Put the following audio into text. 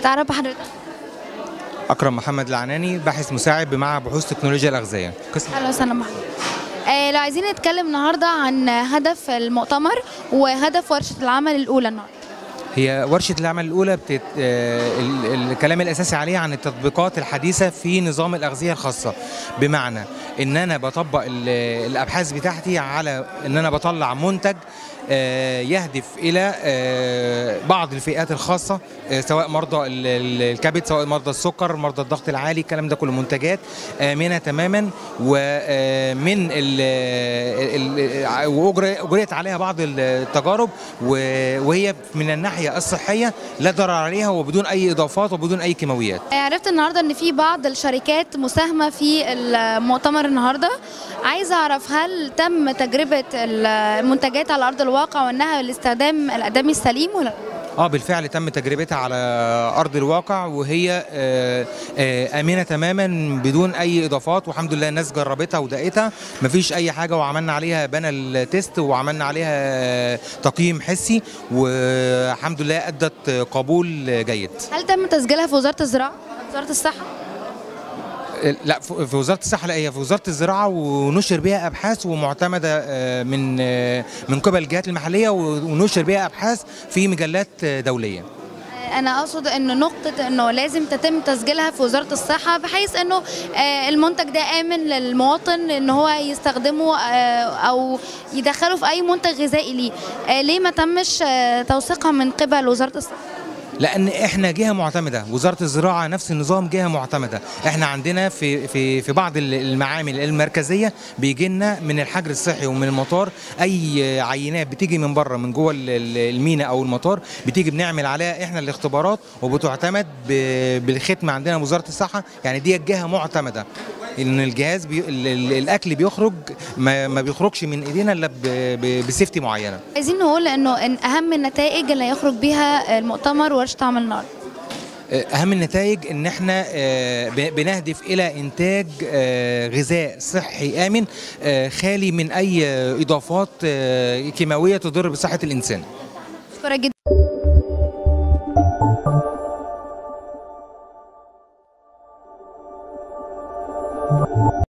اتعرف بحضرتك أكرم محمد العناني باحث مساعد بمعهد بحوث تكنولوجيا الأغذية قسم اهلا وسهلا بحضرتك آه، لو عايزين نتكلم النهارده عن هدف المؤتمر وهدف ورشه العمل الاولى النهارده هي ورشة العمل الأولى بتت... آه، ال- الكلام الأساسي عليها عن التطبيقات الحديثة في نظام الأغذية الخاصة بمعنى إن أنا بطبق ال- الأبحاث بتاعتي على إن أنا بطلع منتج آه، يهدف إلى آه، بعض الفئات الخاصة آه، سواء مرضى ال- ال- الكبد سواء مرضى السكر مرضى الضغط العالي الكلام ده كله منتجات آمنة تماما ومن وأجريت عليها بعض التجارب و- وهي من الناحية الصحية لا ضرر عليها وبدون أي إضافات وبدون أي كيماويات آه، عرفت النهارده ان في بعض الشركات مساهمه في المؤتمر النهارده عايزه اعرف هل تم تجربه المنتجات على ارض الواقع وانها لاستخدام الادمي السليم ولا لا؟ اه بالفعل تم تجربتها على ارض الواقع وهي آه، آه، امنه تماما بدون اي اضافات والحمد لله الناس جربتها ودقتها مفيش اي حاجه وعملنا عليها بانل تيست وعملنا عليها تقييم حسي والحمد لله ادت قبول جيد هل تم تسجيلها في وزاره الزراعه وزاره الصحه لا في في وزاره الصحه لا هي في وزاره الزراعه ونشر بها ابحاث ومعتمده آه، من آه، من قبل الجهات المحليه ونشر بها ابحاث في مجلات آه، دوليه انا اقصد انه نقطه انه لازم تتم تسجيلها في وزاره الصحه بحيث انه آه، المنتج ده امن للمواطن ان هو يستخدمه آه، او يدخله في اي منتج غذائي ليه آه، ليه ما تمش آه، توثيقها من قبل وزاره الصحه لان احنا جهه معتمده وزاره الزراعه نفس النظام جهه معتمده احنا عندنا في في في بعض المعامل المركزيه بيجي لنا من الحجر الصحي ومن المطار اي عينات بتيجي من بره من جوه ال- ال- المينا او المطار بتيجي بنعمل عليها احنا الاختبارات وبتعتمد ب- بالختم عندنا وزاره الصحه يعني دي جهه معتمده ان الجهاز بي ال- ال- الاكل بيخرج ما, ما بيخرجش من ايدينا الا ب- ب- بسيفتي معينه عايزين نقول انه إن اهم النتائج اللي هيخرج بيها المؤتمر ورشه عمل النهارده اهم النتائج ان احنا آه، ب- بنهدف الى انتاج آه، غذاء صحي امن آه، خالي من اي اضافات آه، كيماويه تضر بصحه الانسان شكرا جدا